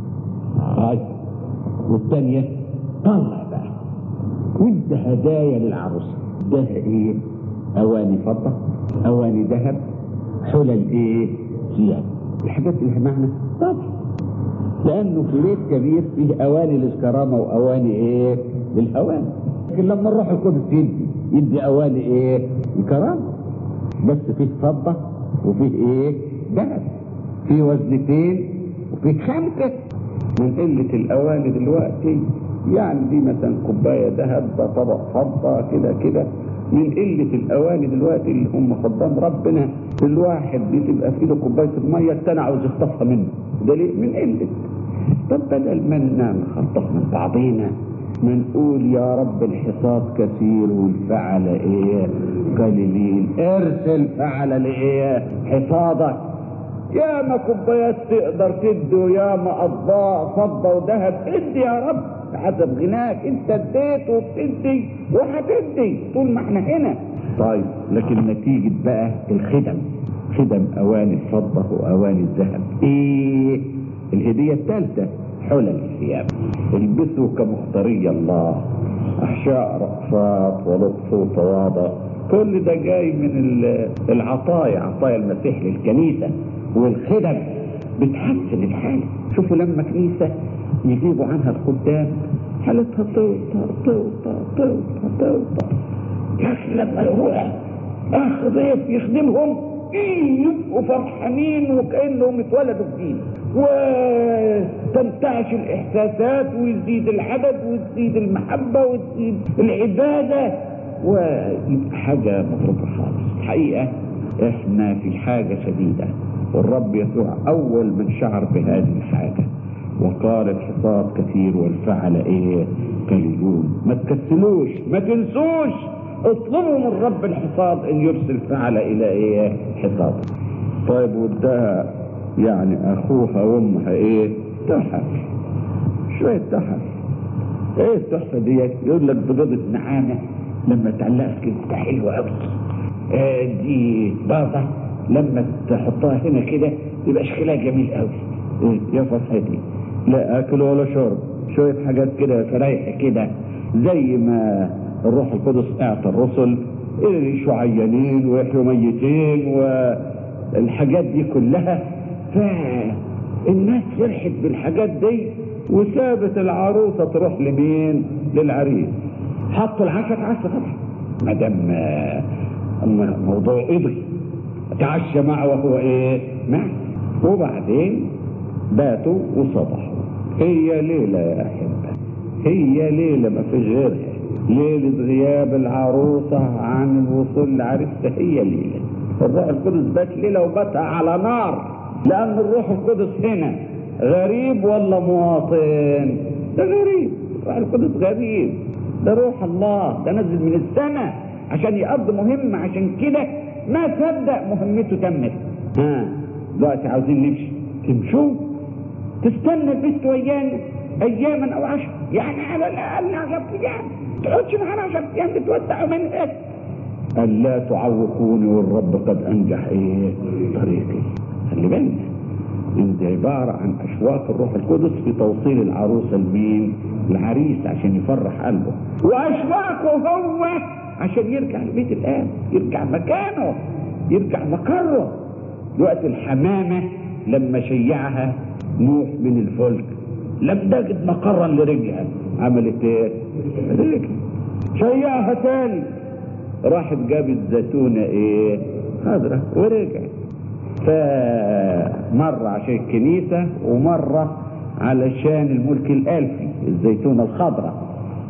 هاي والثانية طلع بقى وانت هدايا للعروسة ده ايه اواني فضة اواني ذهب حلل ايه ثياب الحاجات اللي معنى طبعا لانه في بيت كبير فيه اواني للكرامه واواني ايه للاواني لكن لما الروح القدس يدي يدي اواني ايه الكرامه بس فيه فضه وفيه ايه ذهب فيه وزنتين وفيه خمسه من قله الاواني دلوقتي يعني دي مثلا كوبايه ذهب ده طبق فضه كده كده من قله الاواني دلوقتي اللي هم قدام ربنا الواحد بتبقى في ايده كوبايه الميه التاني عاوز يخطفها منه ده ليه؟ من قله طب بدل ما نخطف من بعضينا ما نقول يا رب الحصاد كثير والفعل ايه قليلين ارسل فعل لايه حصادك يا ما كوبايات تقدر تدي ويا ما اطباق فضه وذهب ادي يا رب حسب غناك انت اديت وبتدي وهتدي طول ما احنا هنا طيب لكن نتيجة بقى الخدم خدم اواني الفضة واواني الذهب ايه الهدية الثالثة حلل الثياب البسوا كمختاري الله احشاء رأفات ولطف وتواضع كل ده جاي من العطايا عطايا المسيح للكنيسة والخدم بتحسن الحالة شوفوا لما كنيسة يجيبوا عنها الخدام حالتها توطى توطى توطى توطى يا اخي لما يروح اخ ضيف يخدمهم ايه يبقوا فرحانين وكانهم اتولدوا جديد وتنتعش الاحساسات ويزيد العدد وتزيد المحبه وتزيد العباده ويبقى حاجه مضروبه خالص الحقيقه احنا في حاجه شديده والرب يسوع اول من شعر بهذه الحاجه وقال الحصاد كثير والفعل ايه قليلون ما تكسلوش ما تنسوش اطلبوا من رب الحصاد ان يرسل فعل الى ايه حصاد طيب وادها يعني اخوها وامها ايه تحف شوية تحف ايه التحفة ديت يقول لك بيضة نعامة لما تعلقها كده حلوة قوي آه دي بابا لما تحطها هنا كده يبقى شكلها جميل قوي إيه يا فرحتي لا اكل ولا شرب شويه حاجات كده فريحه كده زي ما الروح القدس اعطى الرسل يعيشوا عيانين ويحيوا ميتين والحاجات دي كلها فالناس فرحت بالحاجات دي وسابت العروسه تروح لمين؟ للعريس حطوا العشاء اتعشى طبعا ما دام موضوع قضي تعشى معه وهو ايه؟ معه وبعدين باتوا وصبحوا هي ليلة يا أحبة هي ليلة ما فيش غيرها ليلة غياب العروسة عن الوصول لعريسها هي ليلة الروح القدس بات ليلة وباتها على نار لأن الروح القدس هنا غريب ولا مواطن ده غريب الروح القدس غريب ده روح الله ده نزل من السماء عشان يقضي مهمة عشان كده ما صدق مهمته تمت ها دلوقتي عاوزين نمشي تمشوا تستنى البيت ويانا اياما او عشر يعني على الاقل 10 ايام تقعدش معانا 10 ايام تتوسعوا منك قال لا تعوقوني والرب قد انجح ايه طريقي خلي بالك دي عبارة عن أشواق الروح القدس في توصيل العروسة لمين؟ العريس عشان يفرح قلبه وأشواقه هو عشان يرجع لبيت الآب يرجع مكانه يرجع مقره وقت الحمامة لما شيعها نوح من الفلك لم تجد مقرا لرجلها عملت ايه؟ رجل شيعها تاني راحت جابت زيتونة ايه خضرة ورجع فمرة عشان الكنيسة ومرة علشان الملك الألفي الزيتونة الخضراء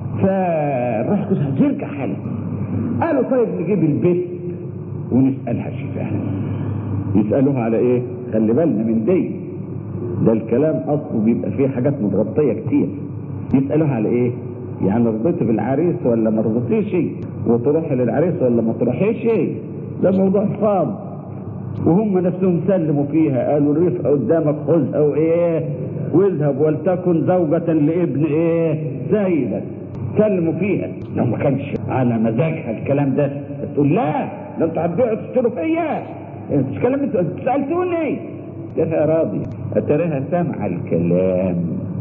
فراح جوزها ترجع حالك قالوا طيب نجيب البيت ونسألها شفاها يسألوها على ايه خلي بالنا من دي ده الكلام اصله بيبقى فيه حاجات متغطية كتير يسألوها على ايه يعني رضيت بالعريس ولا ما رضيتيش وتروح للعريس ولا ما تروحيش ده موضوع صعب وهم نفسهم سلموا فيها قالوا الرفقة قدامك خذها وايه واذهب ولتكن زوجة لابن ايه سيدك سلموا فيها لو ما كانش على مزاجها الكلام ده تقول لا ده انتوا هتبيعوا تشتروا فيا مش كلام انتوا سالتوني ترى راضي اتريها سامعه الكلام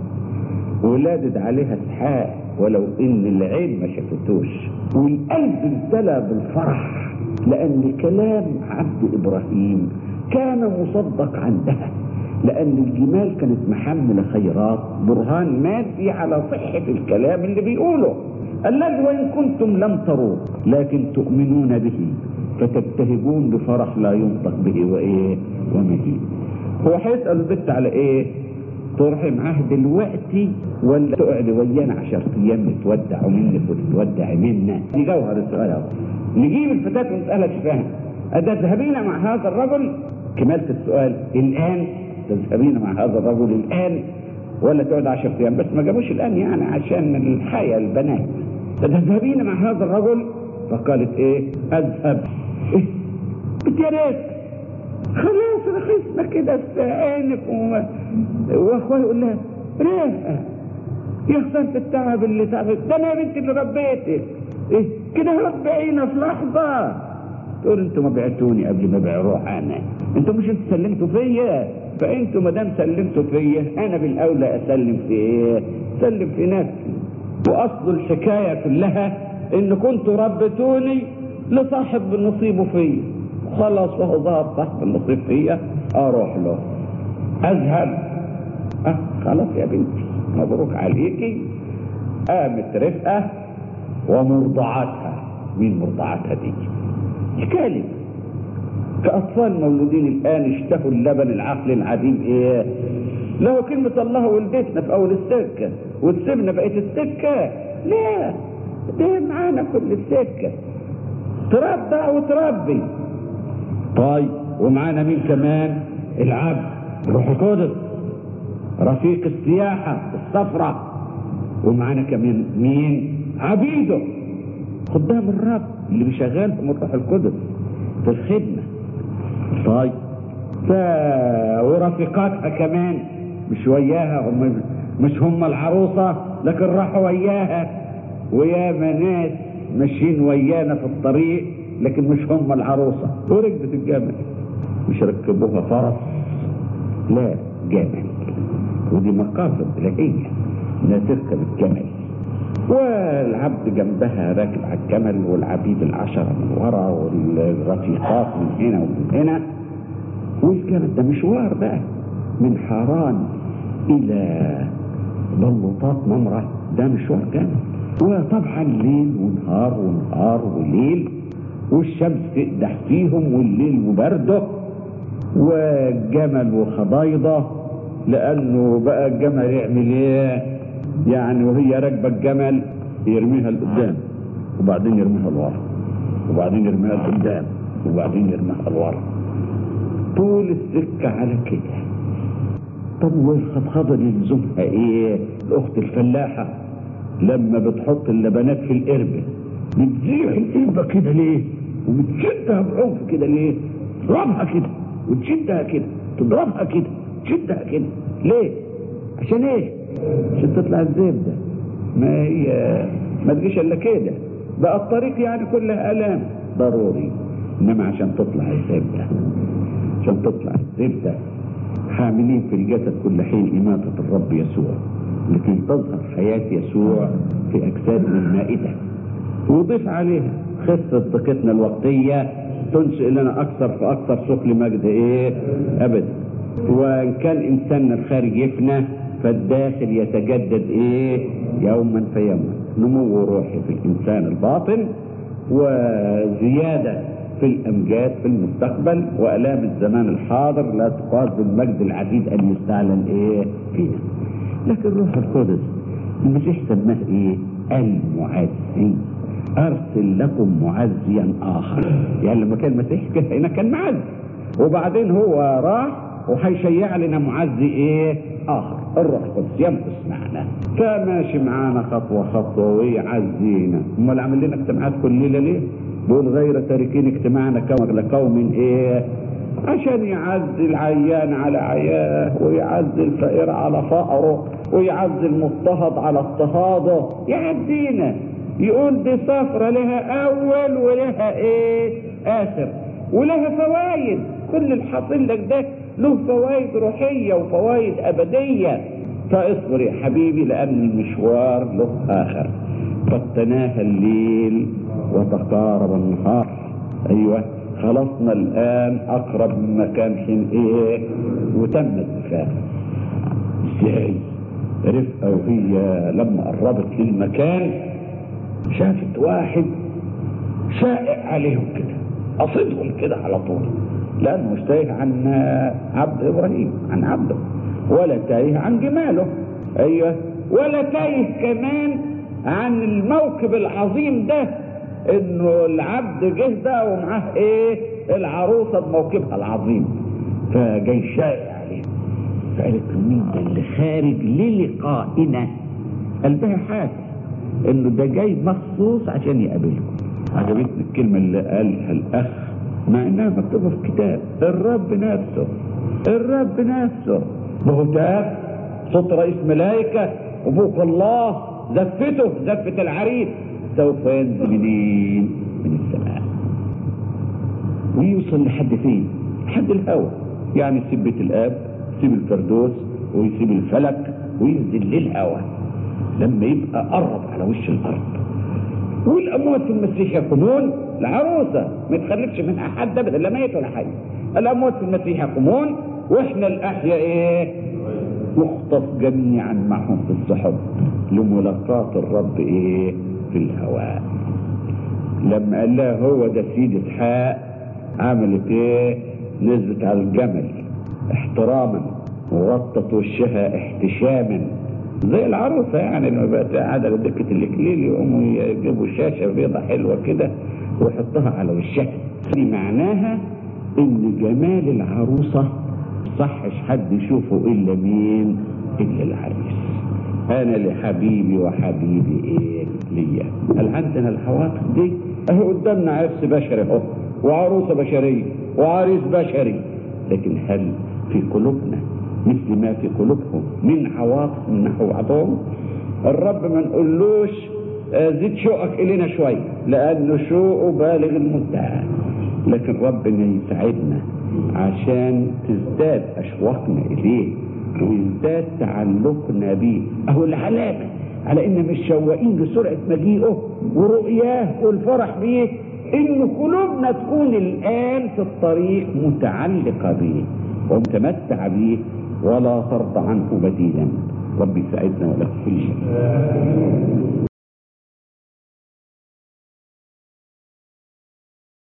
ولادت عليها اسحاق ولو ان العين ما شافتوش والقلب امتلى بالفرح لان كلام عبد ابراهيم كان مصدق عندها لان الجمال كانت محمله خيرات برهان مادي على صحه الكلام اللي بيقوله الذي وان كنتم لم تروه لكن تؤمنون به فتبتهجون بفرح لا ينطق به وايه ومجيد هو هيسال البت على ايه تروحي معاه دلوقتي ولا تقعدي ويانا عشر ايام نتودع منك وتتودعي منا دي جوهر السؤال اهو نجيب الفتاة ونسألها شفاها أتذهبين مع هذا الرجل كمالة السؤال الآن تذهبين مع هذا الرجل الآن ولا تقعد عشر أيام بس ما جابوش الآن يعني عشان الحياة البنات تذهبين مع هذا الرجل فقالت إيه أذهب إيه قلت يا ريت خلاص رخصنا كده في عينك و... واخويا يقول لها رفقة يا خسارة التعب اللي تعبت ده انا يا بنتي اللي ربيتك ايه كده ربعينا في لحظة تقول انتوا ما بعتوني قبل ما بعروح انا انتوا مش انتوا سلمتوا فيا فانتوا ما دام سلمتوا فيا انا بالاولى اسلم في ايه؟ اسلم في نفسي واصل الحكايه كلها ان كنتوا ربتوني لصاحب النصيب فيا خلاص وهو ظهر صاحب النصيب فيا اروح له اذهب أه خلاص يا بنتي مبروك عليكي قامت رفقه ومرضعاتها مين مرضعاتها دي كلمة كأطفال مولودين الآن اشتهوا اللبن العقل العديم إيه له كلمة الله ولدتنا في أول السكة وتسيبنا بقية السكة لا ده معانا كل السكة تربع وتربي طيب ومعانا مين كمان العبد روح القدس رفيق السياحة الصفرة ومعانا كمان مين عبيده خدام الرب اللي بيشغلهم الروح القدس في الخدمة طيب ف... ورفيقاتها كمان مش وياها هم مش هم العروسة لكن راحوا وياها ويا ناس ماشيين ويانا في الطريق لكن مش هم العروسة وركبت الجمل مش ركبوها فرس لا جمل ودي مقاصد إلهية انها تركب الجمل والعبد جنبها راكب على الجمل والعبيد العشرة من ورا والرفيقات من هنا ومن هنا والجمل ده مشوار بقى من حران إلى بلوطات نمرة ده مشوار جمل وطبعا ليل ونهار ونهار وليل والشمس تقدح فيهم والليل وبرده والجمل وخضايضه لانه بقى الجمل يعمل ايه يعني وهي راكبه الجمل يرميها لقدام وبعدين يرميها لورا وبعدين يرميها لقدام وبعدين يرميها لورا طول السكه على كده طب والخطخضه اللي يلزمها ايه الاخت الفلاحه لما بتحط اللبنات في القربه بتزيح القربه كده ليه وبتشدها بعنف كده ليه تضربها كده وتشدها كده تضربها كده تشدها كده ليه عشان ايه عشان تطلع الزبدة ما هي ما تجيش الا كده بقى الطريق يعني كلها الام ضروري انما عشان تطلع الزبدة عشان تطلع الزبدة حاملين في الجسد كل حين إماتة الرب يسوع لكي تظهر حياة يسوع في أجسادنا المائدة وضيف عليها خفة ضيقتنا الوقتية تنشئ لنا أكثر فأكثر ثقل مجد إيه أبدا وإن كان إنساننا الخارج يفنى فالداخل يتجدد إيه يوما فيوما نمو روحي في الإنسان الباطن وزيادة في الأمجاد في المستقبل وآلام الزمان الحاضر لا تقاس بالمجد العديد أن يستعلن إيه فينا لكن روح القدس المسيح سماه إيه المعزي أرسل لكم معزيا آخر يعني لما كان المسيح كده هنا كان معزي وبعدين هو راح وهيشيع لنا معزي ايه اخر الروح القدس يمكث معنا فماشي معانا خطوه خطوه ويعزينا امال عامل لنا اجتماعات كل ليله ليه؟ بيقول غير تاركين اجتماعنا كوم لقوم ايه؟ عشان يعزي العيان على عياه ويعزي الفقير على فقره ويعزي المضطهد على اضطهاده يعزينا يقول دي سفره لها اول ولها ايه؟ اخر ولها فوائد كل اللي حاصل لك ده له فوائد روحية وفوائد أبدية فاصبر يا حبيبي لأن المشوار له آخر قد تناهى الليل وتقارب النهار أيوة خلصنا الآن أقرب مكان حين إيه وتم الزفاف إزاي رفقة وهي لما قربت للمكان شافت واحد شائع عليهم كده قصدهم كده على طول لأنه مش تايه عن عبد إبراهيم عن عبده ولا تايه عن جماله أيوه ولا تايه كمان عن الموكب العظيم ده إنه العبد جه ده ومعاه إيه العروسة بموكبها العظيم فجاي شائع عليه فقالت له مين ده اللي خارج للقائنا قلبها حاسس إنه ده جاي مخصوص عشان يقابلكم عجبتني الكلمة اللي قالها الأخ مع انها مكتوبه في كتاب الرب نفسه الرب نفسه بهتاف صوت رئيس ملائكه وفوق الله زفته زفه العريس سوف ينزل منين؟ من السماء ويوصل لحد فين؟ لحد الهوى يعني يسيب بيت الاب يسيب الفردوس ويسيب الفلك وينزل للهوى لما يبقى قرب على وش الارض والاموات في المسيح يقومون العروسه ما يتخلفش منها حد ابدا لا ميت ولا حي الاموات في المسيح يقومون واحنا الاحياء ايه نخطف جميعا معهم في السحب لملاقاة الرب ايه في الهواء لما قال لها هو ده سيد اسحاق عملت ايه نزلت على الجمل احتراما وغطت وشها احتشاما زي العروسه يعني لما بقت قاعده على دكه الاكليل يقوموا يجيبوا شاشه بيضه حلوه كده ويحطها على وشها دي معناها ان جمال العروسه صحش حد يشوفه الا مين الا العريس انا لحبيبي وحبيبي ايه ليا هل عندنا الحواطف دي اهو قدامنا عرس بشري اهو وعروسه بشريه وعريس بشري لكن هل في قلوبنا مثل ما في قلوبهم من عواطف من نحو بعضهم الرب ما نقولوش زيد شوقك الينا شويه لانه شوقه بالغ المنتهى لكن ربنا يساعدنا عشان تزداد اشواقنا اليه ويزداد تعلقنا به اهو العلامه على ان مش شواقين لسرعه مجيئه ورؤياه والفرح بيه ان قلوبنا تكون الان في الطريق متعلقه به ومتمتعه به ولا ترضى عنه بديلا ربي يساعدنا ولا كل شيء